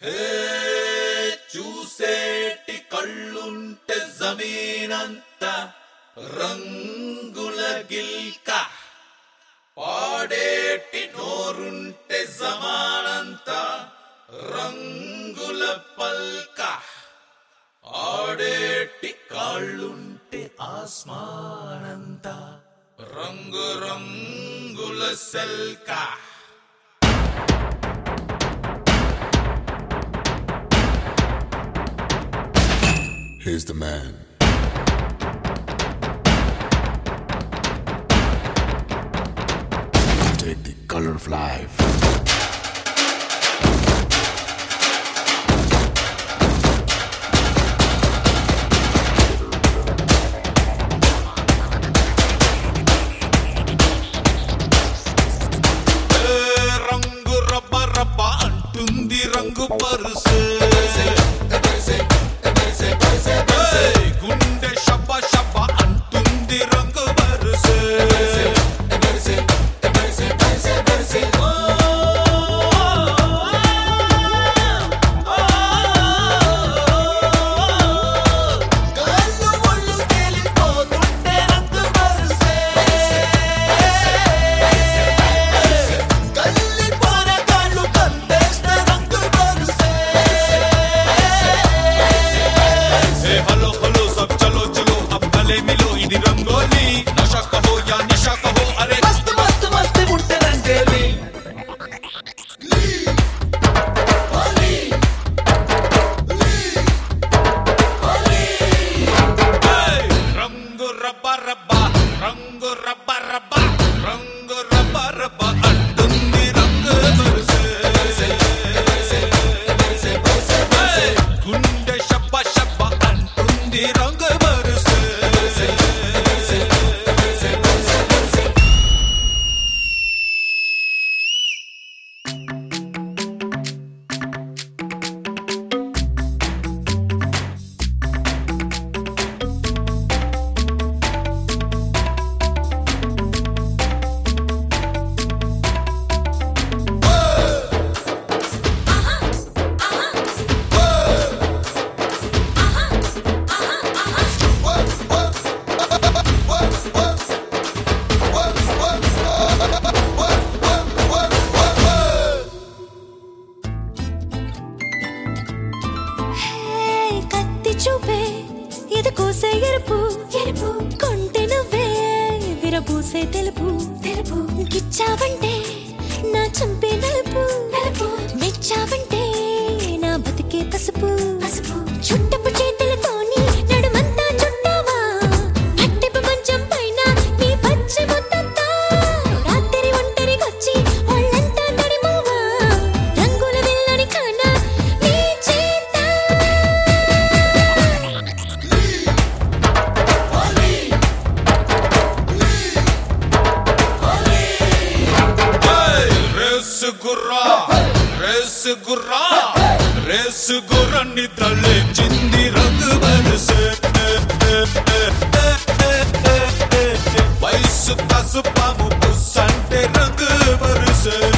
చూసేటి కళ్ళుంటే జమీనంత రంగుల గిల్క పాడేటి నోరుంటే జమానంత రంగుల పల్క ఆడేటి కాళ్ళుంటే ఆస్మానంత రంగు రంగుల సెల్కా Here's the man. Take the color of life. ఏ రంగు రబ్బ రబ్బ అంటుంది రంగు పరుసు ఏయ్, గుండె షబ్బ షబ్బ అంటుంది రంగు పరుసు కాళ్ళు ఒళ్ళు తేలిపోతుంటే రంగు పరుసే కల్లి పోరగాళ్ళు కందేసిన రంగు పరుసే ఏ హలో హలో సబ్ చలో చలో అబ్ గలే మిలో ఇది రంగోలి నషా కహో యా నిషా కహో అరే మస్త్ మస్త్ మస్త్ ఉంటే రంగేలి ఏయ్! రంగు రబ్బ రబ్బ రంగు రబ్బ రబ్బ రంగు రబ్బ రబ్బ అంటుంది రంగు వరుసే. ఏయ్! గుండె షబ్బ షబ్బ అంటుంది రంగు వరుసే. హే, కత్తి చూపే ఇది కోసే ఎరుపు ఎరుపు కొంటె నువ్వే విరబూసే తెలుపు తెలుపు గిచ్చావంటే నా చంపే నలుపు నలుపు మెచ్చావంటే నా బతికే పసుపు పసుపు చుట్టపు చేతులతోని నడుమంతా చుట్టావా పట్టెపు మంచం పైన నీ పచ్చి ముద్దంతా రాత్రి ఒంటరిగొచ్చి ఒళ్ళంతా తడిమావా రంగుల విల్లని కానా నీ చేత ఏయ్! రేసు గుర్రా రేసు గుర్రా రేసు గుర్రాన్ని తలెచ్చింది రంగు వరుసే. వయసు పసుపాము పుస్సంటే రంగు వరుసే